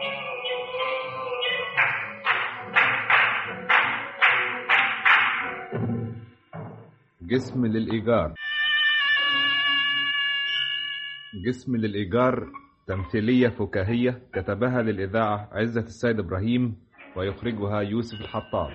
جسم للإيجار جسم للإيجار تمثيلية فكاهية كتبها للإذاعة عزة السيد إبراهيم ويخرجها يوسف الحطاب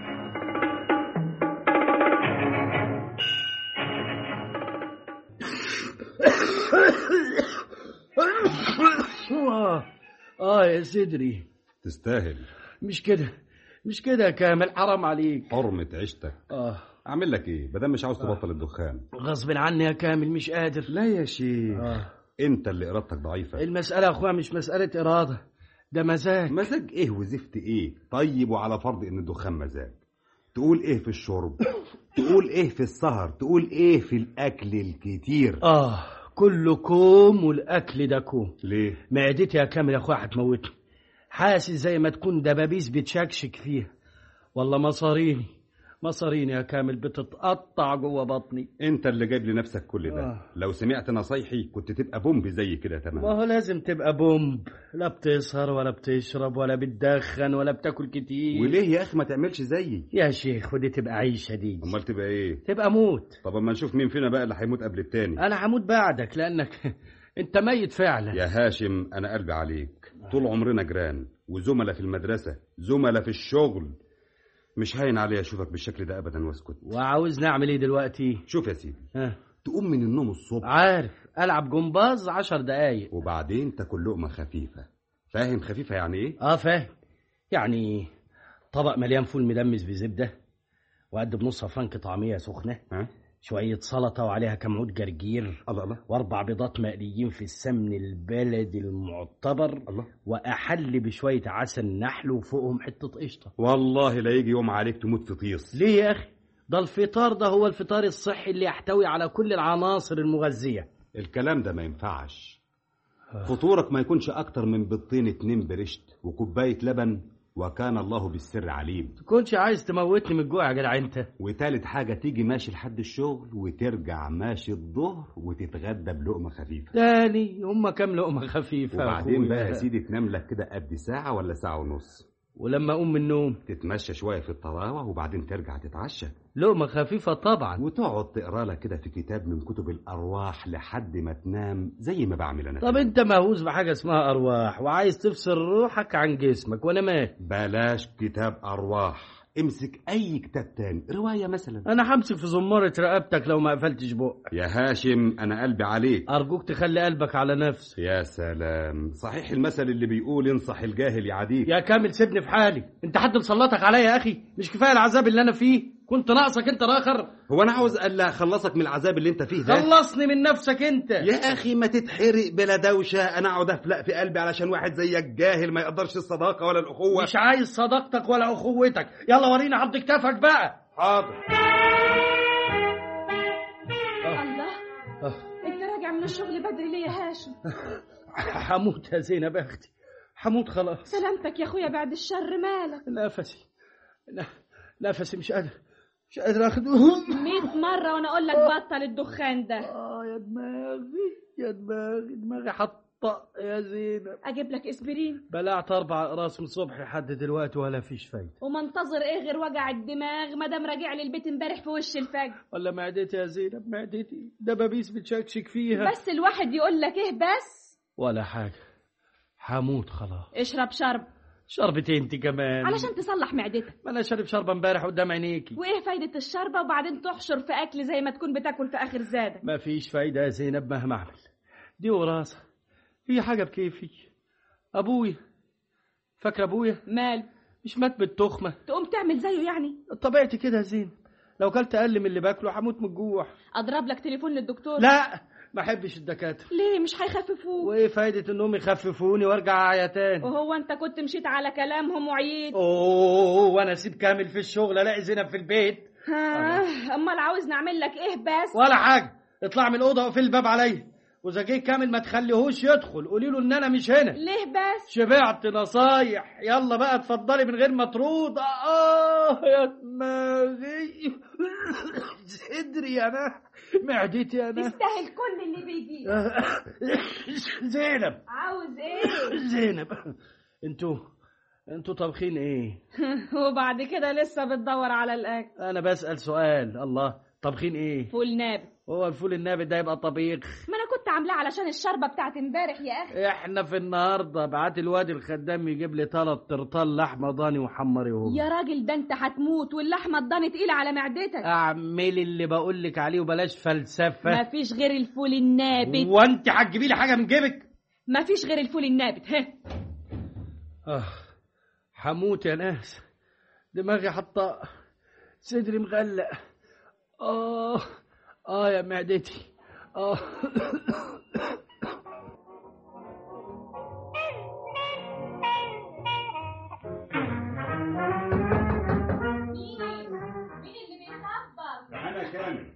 آه آه يا صدري تستاهل مش كده مش كده يا كامل حرام عليك حرمة عيشتك آه أعمل لك إيه بدل مش عاوز تبطل الدخان غصب عني يا كامل مش قادر لا يا شيخ آه أنت اللي إرادتك ضعيفة المسألة يا أخويا مش مسألة إرادة ده مزاج مزاج إيه وزفت إيه طيب وعلى فرض إن الدخان مزاج تقول إيه في الشرب تقول إيه في السهر تقول إيه في الأكل الكتير آه كله كوم والأكل ده كوم ليه معدتي يا كامل يا أخويا هتموتني حاسس زي ما تكون دبابيس بتشكشك فيها والله مصاريني مصاريني يا كامل بتتقطع جوه بطني انت اللي جايب لنفسك كل ده آه. لو سمعت نصايحي كنت تبقى بومب زي كده ما تمام هو لازم تبقى بومب لا بتسهر ولا بتشرب ولا بتدخن ولا بتاكل كتير وليه يا اخي ما تعملش زيي يا شيخ ودي تبقى عيشة دي امال تبقى ايه تبقى موت طب اما نشوف مين فينا بقى اللي هيموت قبل التاني انا هموت بعدك لانك انت ميت فعلا يا هاشم انا قلبي عليك طول عمرنا جيران وزملاء في المدرسه زملاء في الشغل مش هاين عليا اشوفك بالشكل ده ابدا واسكت وعاوزني اعمل ايه دلوقتي شوف يا سيدي ها تقوم من النوم الصبح عارف العب جمباز عشر دقايق وبعدين تاكل لقمه خفيفه فاهم خفيفه يعني ايه اه فاهم يعني طبق مليان فول مدمس بزبده وقد بنص فرنك طعميه سخنه ها شويه سلطه وعليها كم عود جرجير الله الله واربع بيضات مقليين في السمن البلدي المعتبر الله واحل بشويه عسل نحل وفوقهم حته قشطه والله لا يجي يوم عليك تموت في طيس ليه يا اخي ده الفطار ده هو الفطار الصحي اللي يحتوي على كل العناصر المغذيه الكلام ده ما ينفعش فطورك ما يكونش اكتر من بيضتين اتنين برشت وكوبايه لبن وكان الله بالسر عليم تكونش عايز تموتني من الجوع يا جدع انت وتالت حاجة تيجي ماشي لحد الشغل وترجع ماشي الظهر وتتغدى بلقمة خفيفة تاني هما كام لقمه خفيفه يا وبعدين أخويا. بقى يا سيدي تنام لك كده قد ساعة ولا ساعة ونص ولما اقوم من النوم تتمشى شوية في الطراوة وبعدين ترجع تتعشى لقمه خفيفه طبعا وتقعد تقرا لك كده في كتاب من كتب الأرواح لحد ما تنام زي ما بعمل أنا طب كمان. انت مهووس بحاجه اسمها ارواح وعايز تفصل روحك عن جسمك وانا مال بلاش كتاب أرواح امسك أي كتاب تاني رواية مثلا انا همسك في زمارة رقبتك لو ما قفلتش بقك يا هاشم أنا قلبي عليك ارجوك تخلي قلبك على نفسك يا سلام صحيح المثل اللي بيقول انصح الجاهل يعاديك يا كامل سيبني في حالي انت حد مسلطك عليا يا اخي مش كفايه العذاب اللي انا فيه كنت ناقصك انت راخر هو انا عاوز الا اخلصك من العذاب اللي انت فيه ده خلصني من نفسك انت يا اخي ما تتحرق بلا دوشه انا اقعد افلق في قلبي علشان واحد زيك جاهل ما يقدرش الصداقه ولا الاخوه مش عايز صداقتك ولا اخوتك يلا ورينا عض كتافك بقى حاضر الله انت راجع من الشغل بدري ليه يا هاشم هموت يا زينب يا اختي هموت خلاص سلامتك يا اخويا بعد الشر مالك نفسي ن- نفسي مش قادر مش قادر اخده مئة مرة وانا اقول لك بطل الدخان ده اه يا دماغي يا دماغي دماغي حطة يا زينب اجيب لك اسبرين بلعت اربع اقراص من الصبح لحد دلوقتي ولا فيش فايده ومنتظر ايه غير وجع الدماغ ما دام راجع لي البيت امبارح في وش الفجر ولا معدتي يا زينب معدتي دبابيس بتشكشك فيها بس الواحد يقول لك ايه بس ولا حاجه هموت خلاص اشرب شرب شربتي انت كمان علشان تصلح معدتك ما انا شارب شربه امبارح قدام عينيكي وايه فايدة الشربة وبعدين تحشر في اكل زي ما تكون بتاكل في اخر زادك ما فيش فايده يا زينب مهما اعمل دي وراثه هي حاجه بكيفي ابويا فاكره ابويا مال مش مات بالتخمه تقوم تعمل زيه يعني طبيعتي كده يا زينب لو كلت اقل من اللي باكله هموت من الجوع اضرب لك تليفون للدكتور لا ما احبش الدكاتره ليه مش هيخففوك وايه فايده انهم يخففوني وارجع اعيا تاني وهو انت كنت مشيت على كلامهم وعييت اوه وانا اسيب كامل في الشغل الاقي زينب في البيت ها امال عاوز نعمل لك ايه بس ولا حاجه اطلع من الاوضه وقفل الباب عليا واذا جه كامل ما تخليهوش يدخل قولي له ان انا مش هنا ليه بس شبعت نصايح يلا بقى اتفضلي من غير ما ترود اه يا دماغي صدري انا معدتي انا تستاهل كل اللي بيجي زينب عاوز ايه زينب انتوا انتوا طابخين ايه وبعد كده لسه بتدور على الاكل انا بسأل سؤال الله طابخين ايه فول نابت هو الفول النابت ده يبقى طبيخ ما انا كنت عاملاه علشان الشوربه بتاعت امبارح يا اخي احنا في النهارده بعت الواد الخدام يجيب لي ثلاث ترطال لحمه ضاني وحمريهم يا راجل ده انت هتموت واللحمه الضاني تقيله على معدتك اعملي اللي بقول لك عليه وبلاش فلسفه مفيش غير الفول النابت وانت هتجيبي لي حاجه من جيبك مفيش غير الفول النابت ها اه حموت يا ناس دماغي حاطه صدري مغلق اه اه يا معدتي اه مين اللي بيخبط انا كامل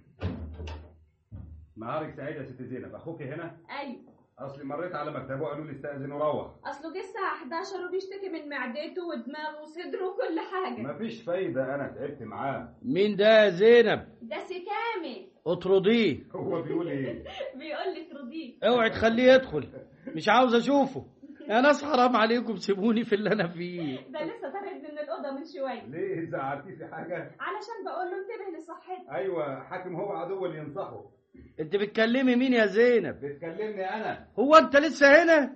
نهارك سعيد يا ست زينب اخوك هنا ايوه اصلي مريت على مكتبه وقالوا لي استاذن وروح اصله جه الساعه 11 وبيشتكي من معدته ودماغه وصدره وكل حاجه مفيش فايده انا تعبت معاه مين ده يا زينب ده سكامل اطرديه هو بيقول ايه بيقول لي ترضيه اوعي تخليه يدخل مش عاوز اشوفه يا ناس حرام عليكم سيبوني في اللي انا فيه ده لسه طارد من الاوضه من شويه ليه زعلتيه في حاجه علشان بقول له انتبه لصحتك ايوه حاكم هو عدو اللي ينصحه انت بتكلمي مين يا زينب بتكلمني انا هو انت لسه هنا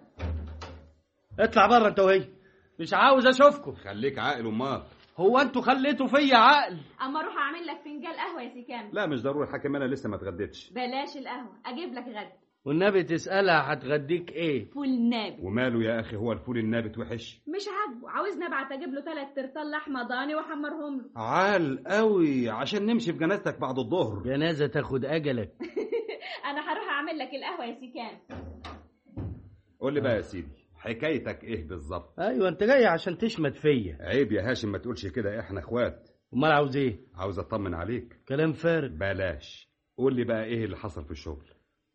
اطلع بره انت وهي مش عاوز اشوفكم خليك عاقل امال هو انتوا خليتوا فيا عقل اما اروح اعمل لك فنجان قهوه يا سكامل لا مش ضروري حاكم انا لسه ما اتغديتش بلاش القهوه اجيب لك غدا والنبي تسألها هتغديك ايه فول نابت وماله يا اخي هو الفول النابت وحش مش عاجبه عاوزني ابعت اجيب له ثلاث ترطال لحمه ضاني واحمرهم له عال قوي عشان نمشي في جنازتك بعد الظهر جنازة تاخد اجلك انا هروح اعمل لك القهوه يا سكامل قول لي بقى يا سيدي حكايتك ايه بالظبط ايوه انت جاي عشان تشمت فيا عيب يا هاشم ما تقولش كده احنا اخوات امال عاوز ايه عاوز اطمن عليك كلام فارغ بلاش قول لي بقى ايه اللي حصل في الشغل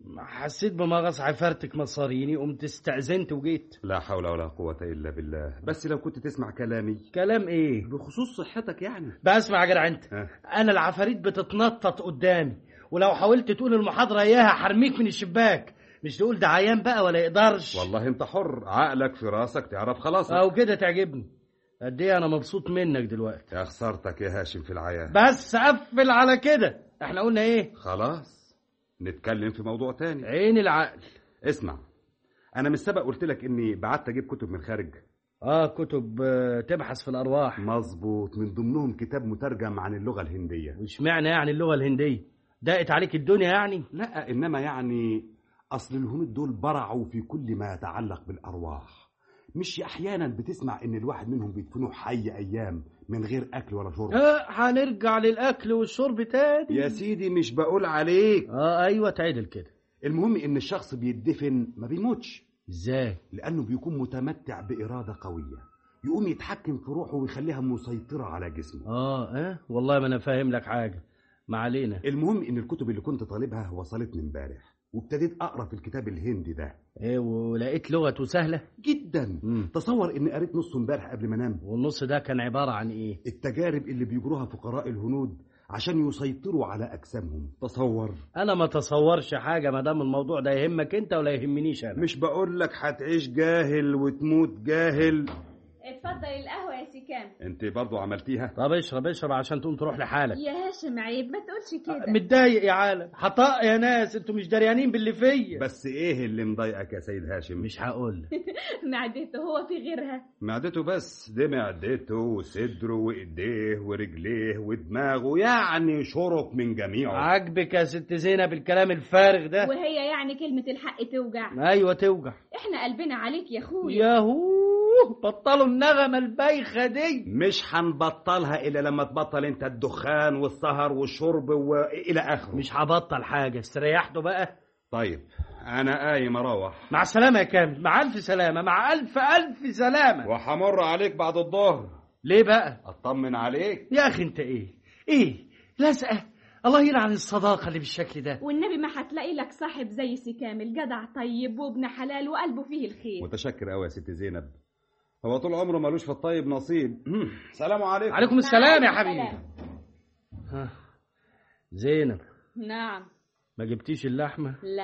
حسيت بمغص عفرتك مصاريني قمت استأذنت وجيت لا حول ولا قوة إلا بالله بس لو كنت تسمع كلامي كلام ايه بخصوص صحتك يعني بسمع يا جدع انت ها. انا العفاريت بتتنطط قدامي ولو حاولت تقول المحاضرة اياها حرميك من الشباك مش تقول ده عيان بقى ولا يقدرش والله انت حر عقلك في راسك تعرف خلاص او كده تعجبني قد ايه انا مبسوط منك دلوقتي يا خسارتك يا هاشم في العيان بس قفل على كده احنا قلنا ايه خلاص نتكلم في موضوع تاني عين العقل اسمع انا من السبق قلت لك اني بعت اجيب كتب من خارج اه كتب آه، تبحث في الارواح مظبوط من ضمنهم كتاب مترجم عن اللغة الهندية وش معنى يعني اللغة الهندية ضاقت عليك الدنيا يعني لا انما يعني اصل الهنود دول برعوا في كل ما يتعلق بالارواح مش احيانا بتسمع ان الواحد منهم بيدفنوا حي ايام من غير اكل ولا شرب اه هنرجع للاكل والشرب تاني يا سيدي مش بقول عليك اه ايوه تعدل كده المهم ان الشخص بيدفن ما بيموتش ازاي لانه بيكون متمتع باراده قويه يقوم يتحكم في روحه ويخليها مسيطره على جسمه اه اه والله ما انا فاهم لك حاجه ما علينا المهم ان الكتب اللي كنت طالبها وصلتني امبارح وابتديت اقرا في الكتاب الهندي ده ايه ولقيت لغته سهله جدا مم. تصور اني قريت نصه امبارح قبل ما انام والنص ده كان عباره عن ايه التجارب اللي بيجروها فقراء الهنود عشان يسيطروا على اجسامهم تصور انا ما تصورش حاجه ما دام الموضوع ده يهمك انت ولا يهمنيش انا مش بقول لك هتعيش جاهل وتموت جاهل اتفضل القهوه يا سكامل انت برضو عملتيها طب اشرب اشرب عشان تقوم تروح لحالك يا هاشم عيب ما تقولش كده متضايق يا عالم حطاء يا ناس انتوا مش دريانين باللي فيا بس ايه اللي مضايقك يا سيد هاشم مش هقول معدته هو في غيرها معدته بس دي معدته وصدره وايديه ورجليه ودماغه يعني شرك من جميعه عاجبك يا ست زينب الكلام الفارغ ده وهي يعني كلمه الحق توجع ايوه توجع احنا قلبنا عليك يا اخويا ياهو بطلوا النغمه البايخه دي مش هنبطلها الا لما تبطل انت الدخان والسهر والشرب والى اخره مش هبطل حاجه استريحتوا بقى طيب انا قايم اروح مع السلامه يا كامل مع الف سلامه مع الف الف سلامه وهمر عليك بعد الظهر ليه بقى اطمن عليك يا اخي انت ايه ايه لازقه الله يلعن الصداقه اللي بالشكل ده والنبي ما هتلاقي لك صاحب زي سكامل جدع طيب وابن حلال وقلبه فيه الخير متشكر قوي يا ست زينب هو طول عمره ملوش في الطيب نصيب سلام عليكم عليكم السلام يا مع حبيبي السلامة. ها. زينب نعم ما جبتيش اللحمه لا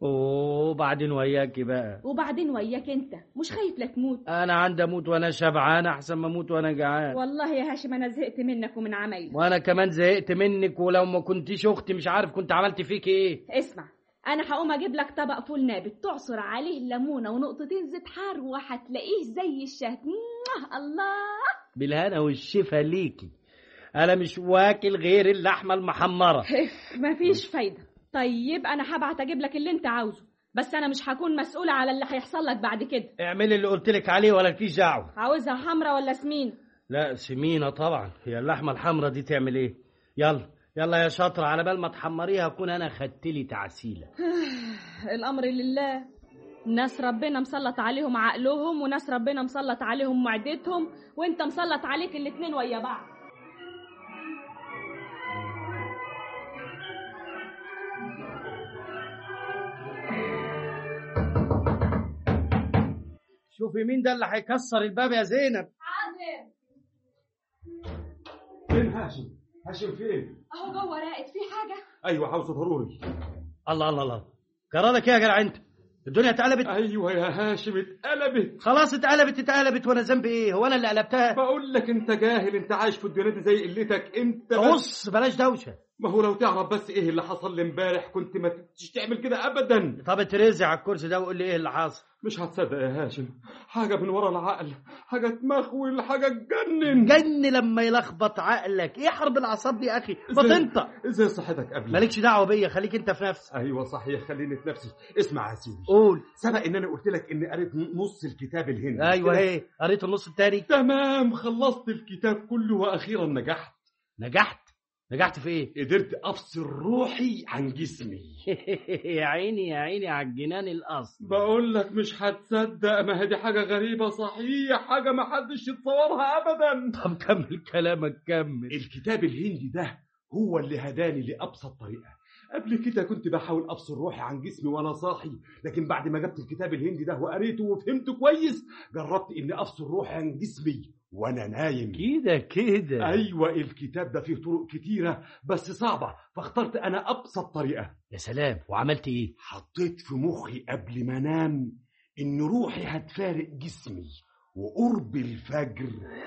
وبعدين وياكي بقى وبعدين وياك انت مش خايف لا تموت انا عندي اموت وانا شبعان احسن ما اموت وانا جعان والله يا هاشم انا زهقت منك ومن عمايلك وانا كمان زهقت منك ولو ما كنتيش اختي مش عارف كنت عملت فيك ايه اسمع انا هقوم اجيب لك طبق فول نابت تعصر عليه ليمونه ونقطتين زيت حار وهتلاقيه زي الشهد موah، الله بالهنا والشفا ليكي انا مش واكل غير اللحمه المحمره اف مفيش فايده طيب انا هبعت اجيب لك اللي انت عاوزه بس انا مش هكون مسؤوله على اللي هيحصل لك بعد كده اعملي اللي قلت لك عليه ولا لكيش دعوه عاوزها حمرا ولا سمين لا سمينه طبعا هي اللحمه الحمراء دي تعمل ايه يلا يلا يا شاطره على بال ما تحمريها اكون انا خدت لي تعسيله الامر لله ناس ربنا مسلط عليهم عقلهم وناس ربنا مسلط عليهم معدتهم وانت مسلط عليك الاتنين ويا بعض شوفي مين ده اللي هيكسر الباب يا زينب حاضر فين هاشم هاشم فين اهو جوه راقد في حاجه ايوه عاوزه ضروري الله الله الله جرالك ايه يا جدع انت الدنيا اتقلبت ايوه يا هاشم اتقلبت خلاص اتقلبت اتقلبت وانا ذنبي ايه هو انا اللي قلبتها بقول لك انت جاهل انت عايش في الدنيا دي زي قلتك انت بس بص بلاش دوشه ما هو لو تعرف بس ايه اللي حصل لي امبارح كنت ما تجيش تعمل كده ابدا طب اترزع على الكرسي ده وقول لي ايه اللي حصل مش هتصدق يا هاشم حاجه من ورا العقل حاجه تمخول حاجه تجنن جن لما يلخبط عقلك ايه حرب الاعصاب دي يا اخي ما تنطق ازاي صحتك قبل مالكش دعوه بيا خليك انت في نفسك ايوه صحيح خليني في نفسي اسمع يا سيدي قول سبق ان انا قلت لك اني قريت نص الكتاب الهندي ايوه كده؟ ايه قريت النص التاني تمام خلصت الكتاب كله واخيرا نجحت نجحت نجحت في ايه قدرت افصل روحي عن جسمي يا عيني يا عيني على الجنان الاصل بقول لك مش هتصدق ما هي دي حاجه غريبه صحيح حاجه ما حدش يتصورها ابدا طب كمل كلامك كمل الكتاب الهندي ده هو اللي هداني لابسط طريقه قبل كده كنت بحاول افصل روحي عن جسمي وانا صاحي لكن بعد ما جبت الكتاب الهندي ده وقريته وفهمته كويس جربت اني افصل روحي عن جسمي وانا نايم كده كده ايوه الكتاب ده فيه طرق كتيره بس صعبه فاخترت انا ابسط طريقه يا سلام وعملت ايه حطيت في مخي قبل ما انام ان روحي هتفارق جسمي وقرب الفجر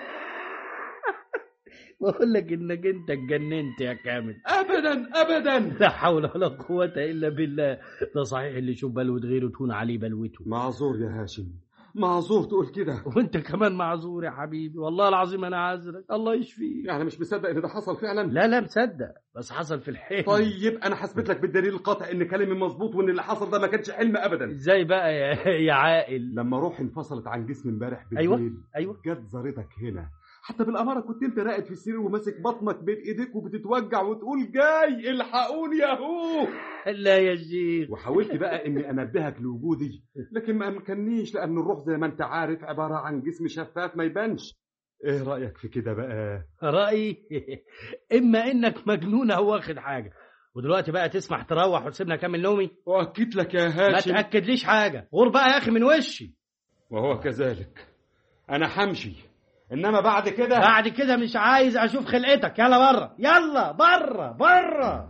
بقول لك انك انت اتجننت يا كامل ابدا ابدا لا حول ولا قوة إلا بالله ده صحيح اللي يشوف بلوة غيره تهون عليه بلوته معذور يا هاشم معذور تقول كده وانت كمان معذور يا حبيبي والله العظيم انا عذرك الله يشفيك يعني مش مصدق ان ده حصل فعلا لا لا مصدق بس حصل في الحلم طيب انا هثبت لك بالدليل القاطع ان كلامي مظبوط وان اللي حصل ده ما كانش حلم ابدا ازاي بقى يا, يا عاقل لما روحي انفصلت عن جسمي امبارح بالليل أيوة، أيوة. جت زارتك هنا حتى بالاماره كنت انت راقد في السرير وماسك بطنك بين ايديك وبتتوجع وتقول جاي الحقوني يا هو لا يا شيخ وحاولت بقى اني انبهك لوجودي لكن ما امكننيش لان الروح زي ما انت عارف عباره عن جسم شفاف ما يبانش ايه رايك في كده بقى رأيي اما انك مجنون او واخد حاجة ودلوقتي بقى تسمح تروح وتسيبنا كامل نومي واكد لك يا ما هاشم تأكدليش حاجة غور بقى يا اخي من وشي وهو كذلك انا حمشي انما بعد كده بعد كده مش عايز اشوف خلقتك يلا بره يلا بره بره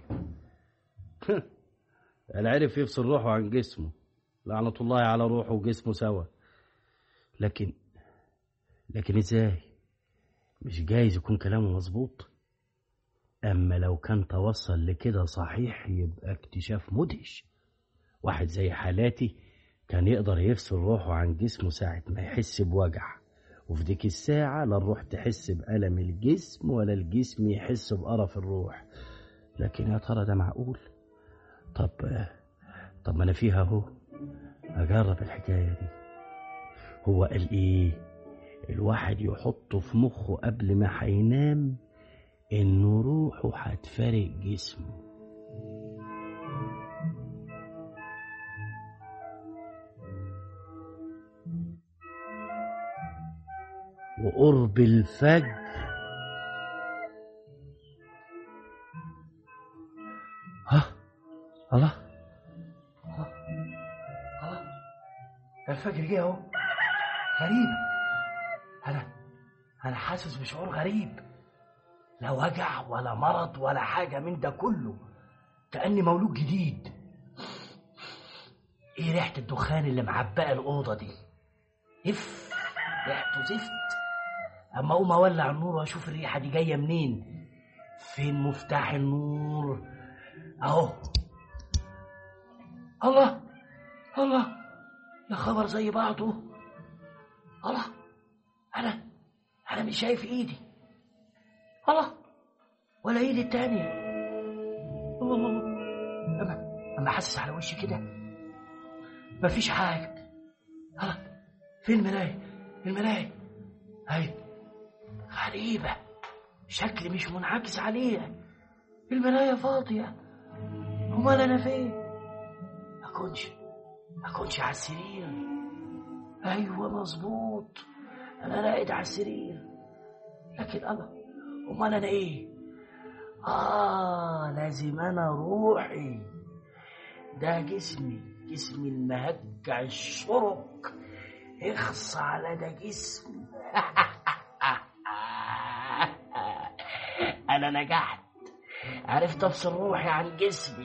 قال عرف يفصل روحه عن جسمه لعنة الله على روحه وجسمه سوا لكن لكن ازاي مش جايز يكون كلامه مظبوط اما لو كان توصل لكده صحيح يبقى اكتشاف مدهش واحد زي حالاتي كان يقدر يفصل روحه عن جسمه ساعة ما يحس بوجع وفي ديك الساعة لا الروح تحس بألم الجسم ولا الجسم يحس بقرف الروح لكن يا ترى ده معقول طب طب ما أنا فيها أهو أجرب الحكاية دي هو قال إيه الواحد يحطه في مخه قبل ما هينام إنه روحه هتفارق جسمه وقرب الفجر ها الله الله الله ده الفجر جه اهو غريب انا انا حاسس بشعور غريب لا وجع ولا مرض ولا حاجه من ده كله كاني مولود جديد ايه ريحة الدخان اللي معبقة الأوضة دي اف ريحته زفت اما اقوم اولع النور واشوف الريحة دي جاية منين فين مفتاح النور اهو الله الله يا خبر زي بعضه الله انا انا مش شايف ايدي الله ولا ايدي التانية الله الله الله. اما اما حاسس على وشي كده مفيش حاجة الله فين المراية المراية هاي غريبة شكلي مش منعكس عليها المراية فاضية امال انا فين اكونش اكونش على السرير ايوه مظبوط انا راقد على السرير لكن الله امال انا ايه اه لازم انا روحي ده جسمي جسمي المهجع الشرق اخص على ده جسم انا نجحت عرفت افصل روحي عن جسمي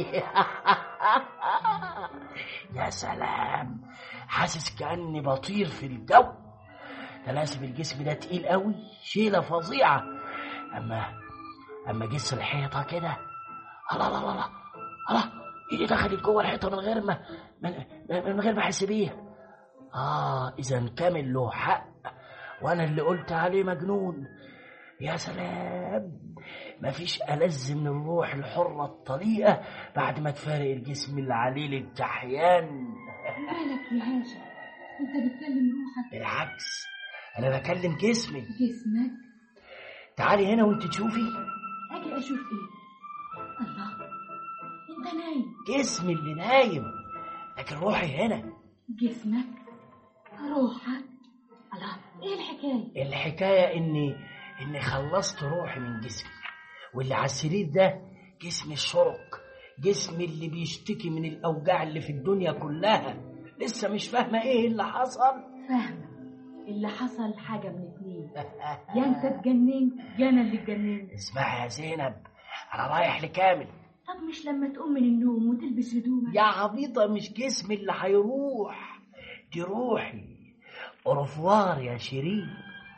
يا سلام حاسس كاني بطير في الجو ده لازم الجسم ده تقيل قوي شيله فظيعه اما اما جس الحيطه كده الله الله الله الله الله ايدي دخلت جوه الحيطه من غير ما من, من غير ما احس بيها اه اذا كامل له حق وانا اللي قلت عليه مجنون يا سلام مفيش ألذ من الروح الحرة الطليقة بعد ما تفارق الجسم اللي عليه الكحيان مالك يا هاشم انت بتكلم روحك بالعكس أنا بكلم جسمي جسمك تعالي هنا وانت تشوفي اجي اشوف ايه الله انت نايم جسمي اللي نايم لكن روحي هنا جسمك روحك الله ايه الحكايه الحكاية إني إني خلصت روحي من جسمي واللي على السرير ده جسمي الشرق جسمي اللي بيشتكي من الأوجاع اللي في الدنيا كلها لسه مش فاهمة إيه اللي حصل فاهمه اللي حصل حاجه من اتنين يا انت اتجننت يا انا اللي اتجننت اسمعي يا زينب أنا رايح لكامل طب مش لما تقوم من النوم وتلبس هدومك يا عبيطة مش جسمي اللي هيروح دي روحي أوروفوار يا شيرين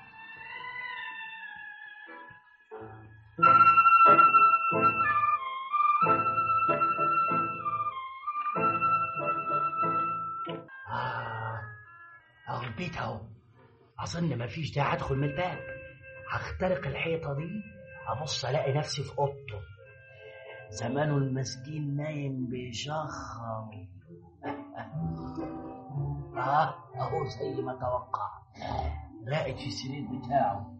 آه أهو البيت أهو أظن مفيش داعي أدخل من الباب هخترق الحيطة دي أبص ألاقي نفسي في أوضته زمانه المسكين نايم بيشخر اه اهو زي ما توقعت راقد في السرير بتاعه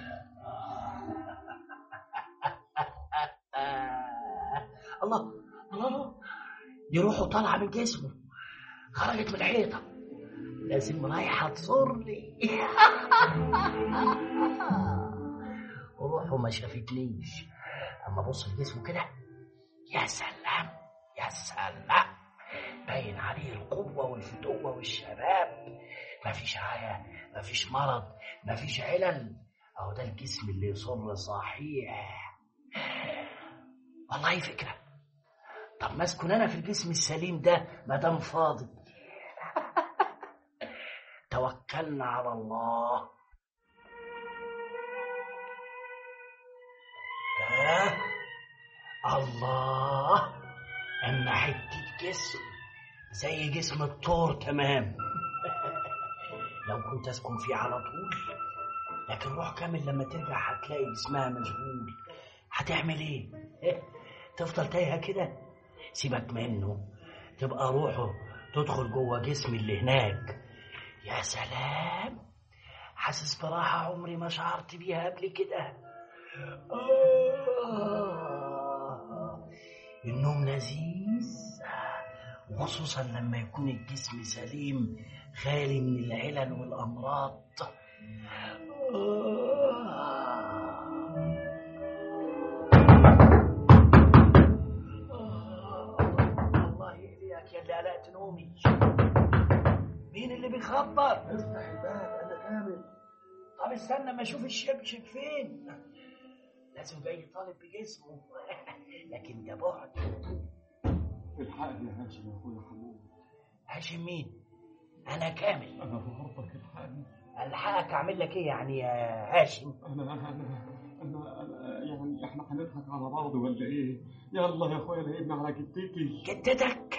الله الله الله دي روحه طالعه من جسمه خرجت من الحيطه لازم رايحه تزورني وروحه ما شافتنيش اما ابص في جسمه كده يا سلام يا سلام باين عليه القوة والفتوة والشباب مفيش عيا مفيش مرض مفيش علل أهو ده الجسم اللي يصر صحيح والله فكرة طب ما اسكن أنا في الجسم السليم ده ما دام فاضي توكلنا على الله آه الله اما حته جسم زي جسم الطور تمام لو كنت اسكن فيه على طول لكن روح كامل لما ترجع هتلاقي جسمها مشغول هتعمل ايه تفضل تايهه كده سيبك منه تبقى روحه تدخل جوه جسم اللي هناك يا سلام حاسس براحة عمري ما شعرت بيها قبل كده آه. النوم لذيذ وخصوصا لما يكون الجسم سليم خالي من العلل والأمراض الله يهديك يا اللي قلقت نومي مين اللي بيخبط؟ افتح الباب انا كامل طب استنى ما اشوف الشبشب فين لازم جاي طالب بجسمه لكن ده بعد الحقني يا هاشم يا اخويا خلود هاشم مين انا كامل انا عرضك الحال الحقك اعمل لك ايه يعني يا هاشم انا انا انا انا يعني احنا هنضحك على بعض ولا ايه يلا يا اخويا لعبنا على جدتي جدتك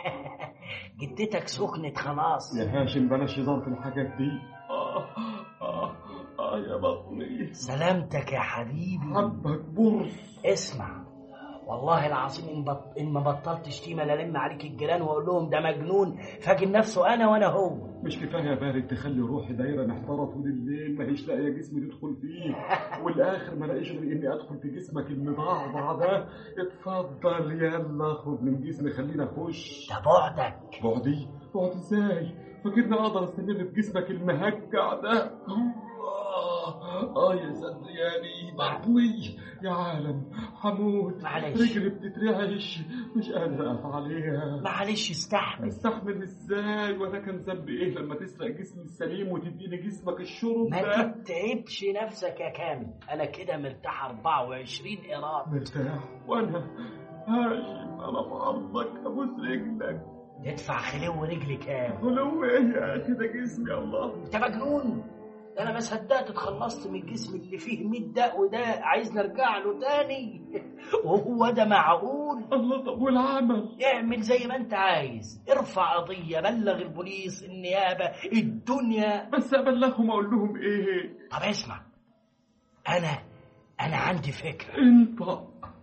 جدتك سخنت خلاص يا هاشم بلاش هزار في الحاجات دي اه اه اه يا بطني سلامتك يا حبيبي حبك برص اسمع والله العظيم ان, بط... إن ما بطلت شتيمه للم عليك الجيران واقول لهم ده مجنون فاجن نفسه انا وانا هو مش كفايه بارد تخلي روحي دايره محتاره طول الليل ما هيش لاقيه جسمي تدخل فيه والاخر ما لاقيش غير اني ادخل في جسمك المضعضع ده اتفضل يلا خد من جسمي خلينا اخش ده بعدك بعدي بعد ازاي فاكرني اقدر استمر في جسمك المهجع ده آه, اه يا صدقاني بطني يا عالم حموت معلش. رجلي بتترعش مش قادر اقف عليها معلش استحمل استحمل ازاي وانا كان ذنبي ايه لما تسرق جسمي السليم وتديني جسمك الشرب ما ده تتعبش نفسك يا كامل انا كده مرتاح 24 قيراط مرتاح وانا هاشم انا في عرضك ابوس رجلك تدفع خلو رجلي كام ولو ايه يا اخي ده جسمي الله انت مجنون ده انا ما صدقت اتخلصت من الجسم اللي فيه 100 داء وده عايز نرجع له تاني وهو ده معقول الله طب والعمل اعمل زي ما انت عايز ارفع قضية بلغ البوليس النيابة الدنيا بس ابلغهم اقول لهم ايه طب اسمع انا انا عندي فكرة انت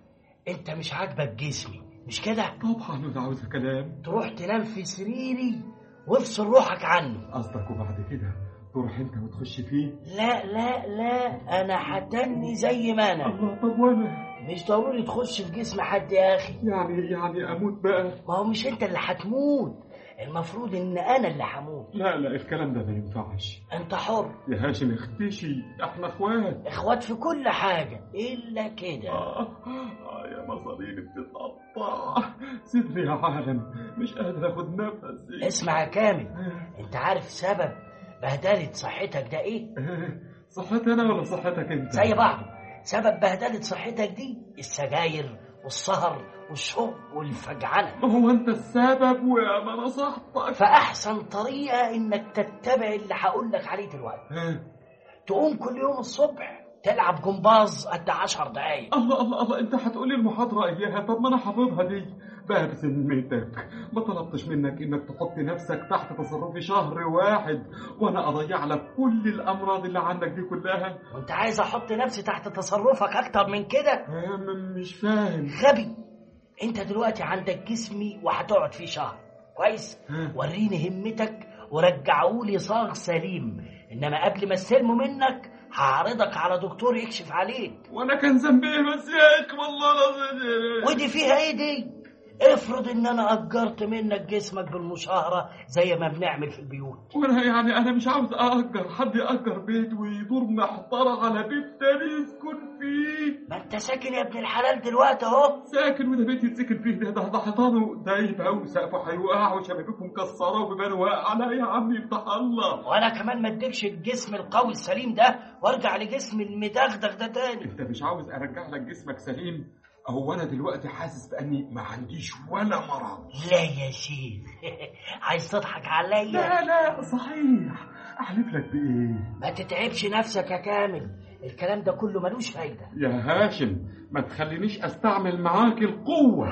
انت مش عاجبك جسمي مش كده طبعا انا عاوز كلام تروح تنام في سريري وافصل روحك عنه قصدك وبعد كده تروح انت وتخش فيه لا لا لا انا هتني زي ما انا الله طب وانا مش ضروري تخش في جسم حد يا اخي يعني يعني اموت بقى ما هو مش انت اللي هتموت المفروض ان انا اللي هموت لا لا الكلام ده ما ينفعش انت حر يا هاشم اختشي احنا اخوات اخوات في كل حاجة الا كده آه آه يا مصاريني بتتقطع سيبني يا عالم مش قادر اخد نفسي اسمع يا كامل انت عارف سبب بهدلة صحتك ده ايه آه، صحتي انا ولا صحتك انت زي بعض سبب بهدلة صحتك دي السجاير والسهر والشرب والفجعنة ما هو انت السبب وما نصحتك فأحسن طريقة إنك تتبع اللي هقول لك عليه دلوقتي آه، تقوم كل يوم الصبح تلعب جمباز قد عشر دقايق الله الله الله انت هتقولي المحاضرة اياها طب ما انا حافظها دي بقى بذمتك ما طلبتش منك انك تحط نفسك تحت تصرفي شهر واحد وانا اضيع لك كل الامراض اللي عندك دي كلها وانت عايز احط نفسي تحت تصرفك اكتر من كده آه، م- مش فاهم غبي انت دلوقتي عندك جسمي وهتقعد فيه شهر كويس ها. وريني همتك ورجعولي صاغ سليم انما قبل ما استلمه منك هعرضك على دكتور يكشف عليك وانا كان ذنبي ايه بس يا اخي والله العظيم ودي فيها ايه دي افرض ان انا اجرت منك جسمك بالمشاهرة زي ما بنعمل في البيوت وانا يعني انا مش عاوز اجر حد ياجر بيت ويدور محترة على بيت تاني يسكن فيه ما انت ساكن يا ابن الحلال دلوقتي اهو ساكن وده بيت يتسكن فيه ده ده, ده حيطانه دايبه وسقفه هيوقع وشبابيكه مكسره وبيبان واقع لا يا عم يفتح الله وانا كمان ما اديكش الجسم القوي السليم ده وارجع لجسم المدغدغ ده تاني انت مش عاوز ارجع لك جسمك سليم هو انا دلوقتي حاسس باني ما عنديش ولا مرض لا يا شيخ عايز تضحك عليا لا لا صحيح احلف لك بايه ما تتعبش نفسك يا كامل الكلام ده كله ملوش فايدة يا هاشم ما تخلينيش استعمل معاك القوه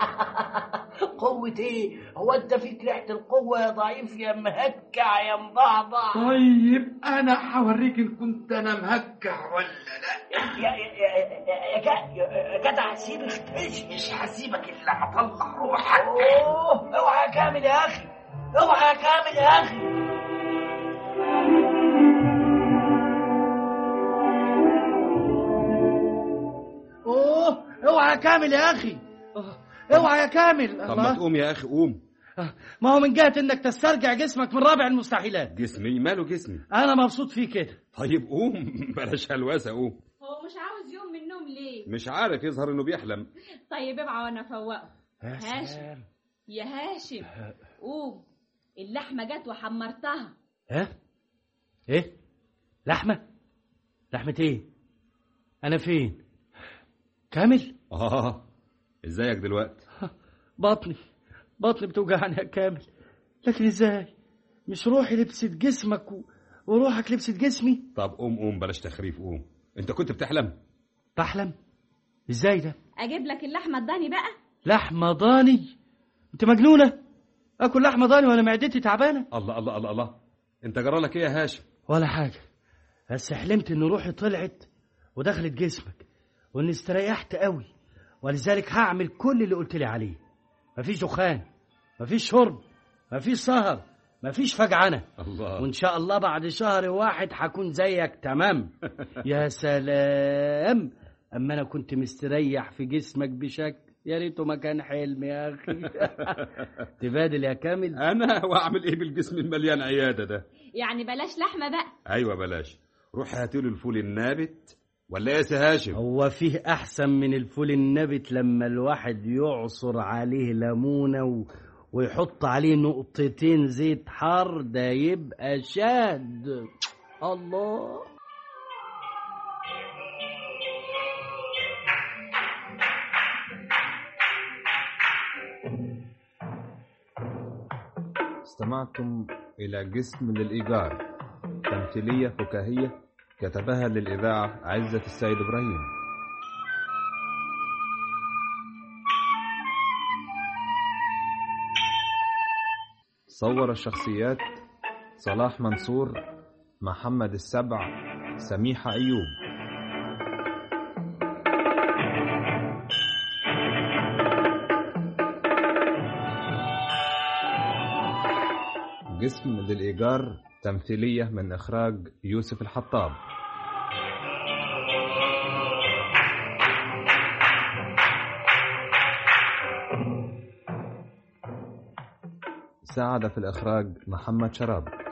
قوة ايه هو انت فيك ريحة القوة يا ضعيف يا مهكع يا مضعضع طيب انا هوريك ان كنت انا مهكع ولا لا يا يا يا يا جا- يا جدع سيب اختش مش هسيبك الا ما اطلع روحك اوه اوعى يا كامل يا اخي اوعى يا كامل يا اخي اوه اوعى يا كامل يا اخي أوه، اوعى يا كامل طب ما الله تقوم يا اخي قوم ما هو من جهة انك تسترجع جسمك من رابع المستحيلات جسمي ماله جسمي انا مبسوط فيه كده طيب قوم بلاش هلوسه قوم هو مش عاوز يوم من النوم ليه مش عارف يظهر انه بيحلم طيب ابعى وانا افوقه هاشم يا هاشم قوم اللحمه جت وحمرتها ها ايه لحمه لحمه ايه انا فين كامل اه ازيك دلوقتي بطني بطني بتوجعني يا كامل لكن ازاي مش روحي لبست جسمك و... وروحك لبست جسمي طب قوم قوم بلاش تخريف قوم انت كنت بتحلم بحلم ازاي ده اجيب لك اللحمه الضاني بقى لحمه ضاني انت مجنونه اكل لحمه ضاني وانا معدتي تعبانه الله الله الله الله انت جرى لك ايه يا هاشم ولا حاجه بس حلمت ان روحي طلعت ودخلت جسمك واني استريحت قوي ولذلك هعمل كل اللي قلت لي عليه مفيش دخان مفيش شرب مفيش سهر مفيش فجعنه الله وان شاء الله بعد شهر واحد هكون زيك تمام يا سلام اما انا كنت مستريح في جسمك بشكل يا ريته ما كان حلم يا اخي تبادل يا كامل انا واعمل ايه بالجسم المليان عياده ده يعني بلاش لحمه بقى ايوه بلاش روح هاتيله الفول النابت ولا ايه يا سي هاشم هو فيه احسن من الفول النبت لما الواحد يعصر عليه ليمونه و... ويحط عليه نقطتين زيت حار ده يبقى شاد الله استمعتم إلى جسم للإيجار تمثيلية فكاهية كتبها للإذاعة عزة السيد إبراهيم صور الشخصيات صلاح منصور محمد السبع سميحة أيوب جسم للإيجار تمثيلية من إخراج يوسف الحطاب ساعد في الإخراج محمد شراب